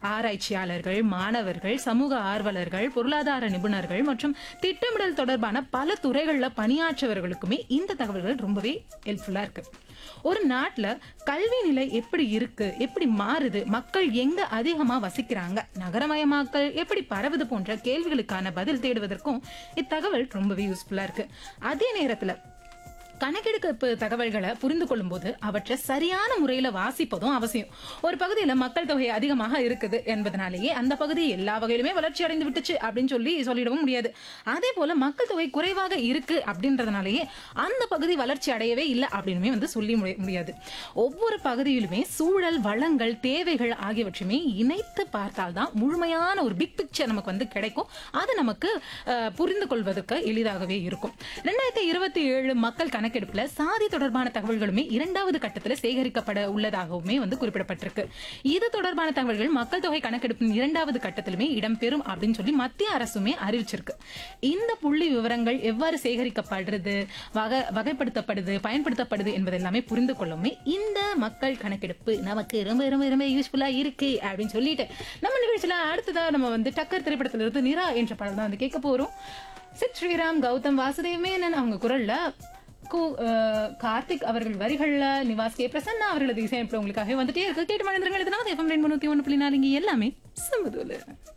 ஆராய்ச்சியாளர்கள் மாணவர்கள் சமூக ஆர்வலர்கள் பொருளாதார நிபுணர்கள் மற்றும் திட்டமிடல் தொடர்பான பல துறைகளில் பணியாற்றவர்களுக்குமே இந்த தகவல்கள் ரொம்பவே ஹெல்ப்ஃபுல்லா இருக்கு ஒரு நாட்டுல கல்வி நிலை எப்படி இருக்கு எப்படி மாறுது மக்கள் எங்க அதிகமா வசிக்கிறாங்க நகரமயமாக்கல் எப்படி பரவுது போன்ற கேள்விகளுக்கான பதில் தேடுவதற்கும் இத்தகவல் ரொம்பவே யூஸ்ஃபுல்லா இருக்கு அதே நேரத்துல கணக்கெடுப்பு தகவல்களை புரிந்து கொள்ளும்போது அவற்றை சரியான முறையில வாசிப்பதும் அவசியம் ஒரு பகுதியில மக்கள் தொகை அதிகமாக இருக்குது என்பதனாலேயே அந்த பகுதி எல்லா வகையிலுமே வளர்ச்சி அடைந்து விட்டுச்சு அப்படின்னு சொல்லி சொல்லிடவும் முடியாது அதே போல மக்கள் தொகை குறைவாக இருக்கு அப்படின்றதுனாலேயே அந்த பகுதி வளர்ச்சி அடையவே இல்லை அப்படின்னுமே வந்து சொல்லி முடி- முடியாது ஒவ்வொரு பகுதியிலுமே சூழல் வளங்கள் தேவைகள் ஆகியவற்றையுமே இணைத்து பார்த்தால்தான் முழுமையான ஒரு பிக் பிக்சர் நமக்கு வந்து கிடைக்கும் அது நமக்கு அஹ், புரிந்து கொள்வதற்கு எளிதாகவே இருக்கும் ரெண்டாயிரத்தி இருபத்தி ஏழு மக்கள் கணக்கெடுப்புல சாதி தொடர்பான தகவல்களுமே இரண்டாவது கட்டத்துல சேகரிக்கப்பட உள்ளதாகவுமே வந்து குறிப்பிடப்பட்டிருக்கு இது தொடர்பான தகவல்கள் மக்கள் தொகை கணக்கெடுப்பின் இரண்டாவது கட்டத்திலுமே இடம்பெறும் அப்படின்னு சொல்லி மத்திய அரசுமே அறிவிச்சிருக்கு இந்த புள்ளி விவரங்கள் எவ்வாறு சேகரிக்கப்படுறது வகை வகைப்படுத்தப்படுது பயன்படுத்தப்படுது என்பது எல்லாமே புரிந்து கொள்ளவுமே இந்த மக்கள் கணக்கெடுப்பு நமக்கு ரொம்ப ரொம்ப ரொம்ப யூஸ்ஃபுல்லா இருக்கு அப்படின்னு சொல்லிட்டு நம்ம நிகழ்ச்சியில அடுத்ததா நம்ம வந்து டக்கர் திரைப்படத்துல இருந்து நிரா என்ற பாடல் தான் வந்து கேட்க போறோம் சித் ஸ்ரீராம் கௌதம் வாசுதேவ் மேனன் அவங்க குரல்ல கு- அஹ் கார்த்திக் அவர்கள் வரிகள்ல நிவாஸ் கே பிரசன்னா அவர்களது இசையமைப்பு உங்களுக்காக வந்துட்டே இருக்கு கேட்டு மனிதர்கள் இதனால எஃப்எம் ரெண்டு ஒன்று புள்ளி நாலு இங்க எல்லாமே சமதுல